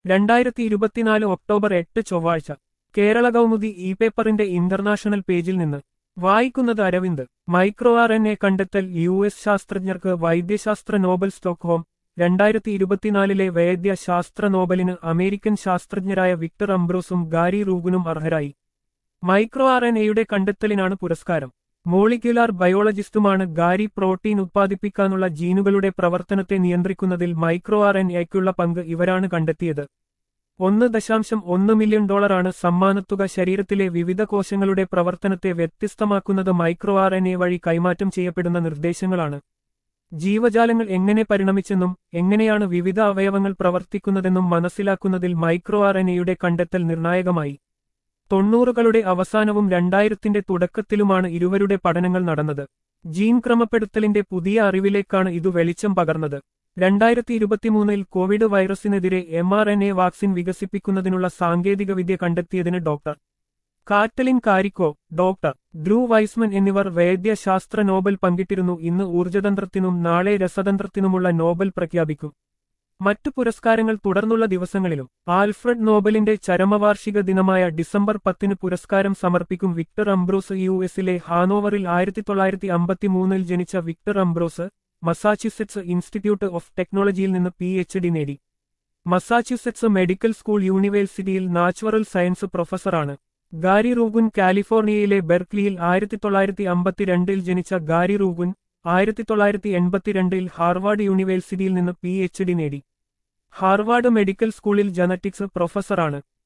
രണ്ടായിരത്തി ഇരുപത്തിനാല് ഒക്ടോബർ എട്ട് ചൊവ്വാഴ്ച കേരള കൗമുദി ഇ പേപ്പറിന്റെ ഇന്റർനാഷണൽ പേജിൽ നിന്ന് വായിക്കുന്നത് Aravind micro R N A കണ്ടെത്തൽ യു എസ് ശാസ്ത്രജ്ഞർക്ക് വൈദ്യശാസ്ത്ര നോബൽ സ്റ്റോക്ക്ഹോം രണ്ടായിരത്തി ഇരുപത്തിനാലിലെ വൈദ്യ ശാസ്ത്ര നോബലിന് അമേരിക്കൻ ശാസ്ത്രജ്ഞരായ വിക്ടർ അംബ്രോസും ഗാരി റൂഗുനും അർഹരായി മൈക്രോ ആർ എൻ എയുടെ കണ്ടെത്തലിനാണ് പുരസ്കാരം മോളിക്യുലാർ ബയോളജിസ്റ്റുമാണ് ഗാരി പ്രോട്ടീൻ ഉത്പാദിപ്പിക്കാനുള്ള ജീനുകളുടെ പ്രവർത്തനത്തെ നിയന്ത്രിക്കുന്നതിൽ മൈക്രോ ആർ എൻ എക്കുള്ള പങ്ക് ഇവരാണ് കണ്ടെത്തിയത് ഒന്ന് ദശാംശം ഒന്ന് മില്യൺ ഡോളറാണ് സമ്മാനത്തുക ശരീരത്തിലെ വിവിധ കോശങ്ങളുടെ പ്രവർത്തനത്തെ വ്യത്യസ്തമാക്കുന്നത് മൈക്രോ ആർ എൻ എ വഴി കൈമാറ്റം ചെയ്യപ്പെടുന്ന നിർദ്ദേശങ്ങളാണ് ജീവജാലങ്ങൾ എങ്ങനെ പരിണമിച്ചെന്നും എങ്ങനെയാണ് വിവിധ അവയവങ്ങൾ പ്രവർത്തിക്കുന്നതെന്നും മനസ്സിലാക്കുന്നതിൽ മൈക്രോ ആർ എൻ എയുടെ കണ്ടെത്തൽ നിർണായകമായി തൊണ്ണൂറുകളുടെ അവസാനവും രണ്ടായിരത്തിന്റെ തുടക്കത്തിലുമാണ് ഇരുവരുടെ പഠനങ്ങൾ നടന്നത് ജീൻ ക്രമപ്പെടുത്തലിന്റെ പുതിയ അറിവിലേക്കാണ് ഇതു വെളിച്ചം പകർന്നത് രണ്ടായിരത്തി ഇരുപത്തിമൂന്നിൽ കോവിഡ് വൈറസിനെതിരെ M R N A vaccine വികസിപ്പിക്കുന്നതിനുള്ള സാങ്കേതികവിദ്യ കണ്ടെത്തിയതിന് doctor Katalin Kariko doctor Drew Weissman എന്നിവർ വൈദ്യശാസ്ത്ര നോബൽ പങ്കിട്ടിരുന്നു ഇന്ന് ഊർജ്ജതന്ത്രത്തിനും നാളെ രസതന്ത്രത്തിനുമുള്ള നോബൽ പ്രഖ്യാപിക്കും മറ്റു പുരസ്കാരങ്ങൾ തുടർന്നുള്ള ദിവസങ്ങളിലും ആൽഫ്രഡ് നോബലിന്റെ ചരമവാർഷിക ദിനമായ ഡിസംബർ പത്തിന് പുരസ്കാരം സമർപ്പിക്കും വിക്ടർ അംബ്രോസ് യു എസിലെ ഹാനോവറിൽ ആയിരത്തി തൊള്ളായിരത്തി അമ്പത്തിമൂന്നിൽ ജനിച്ച Victor Ambros Massachusetts Institute of ടെക്നോളജിയിൽ നിന്ന് പി എച്ച് ഡി നേടി മസാച്യുസെറ്റ്സ് മെഡിക്കൽ സ്കൂൾ യൂണിവേഴ്സിറ്റിയിൽ നാച്ചുറൽ സയൻസ് പ്രൊഫസറാണ് ഗാരി റൂഗുൻ കാലിഫോർണിയയിലെ ബെർക്ലിയിൽ ആയിരത്തി തൊള്ളായിരത്തി അമ്പത്തിരണ്ടിൽ ജനിച്ച ഗാരി റൂഗുൻ ആയിരത്തി തൊള്ളായിരത്തി എൺപത്തിരണ്ടിൽ ഹാർവാർഡ് യൂണിവേഴ്സിറ്റിയിൽ നിന്ന് പി എച്ച് ഡി നേടി ഹാർവാർഡ് മെഡിക്കൽ സ്കൂളിൽ ജനറ്റിക്സ് പ്രൊഫസറാണ്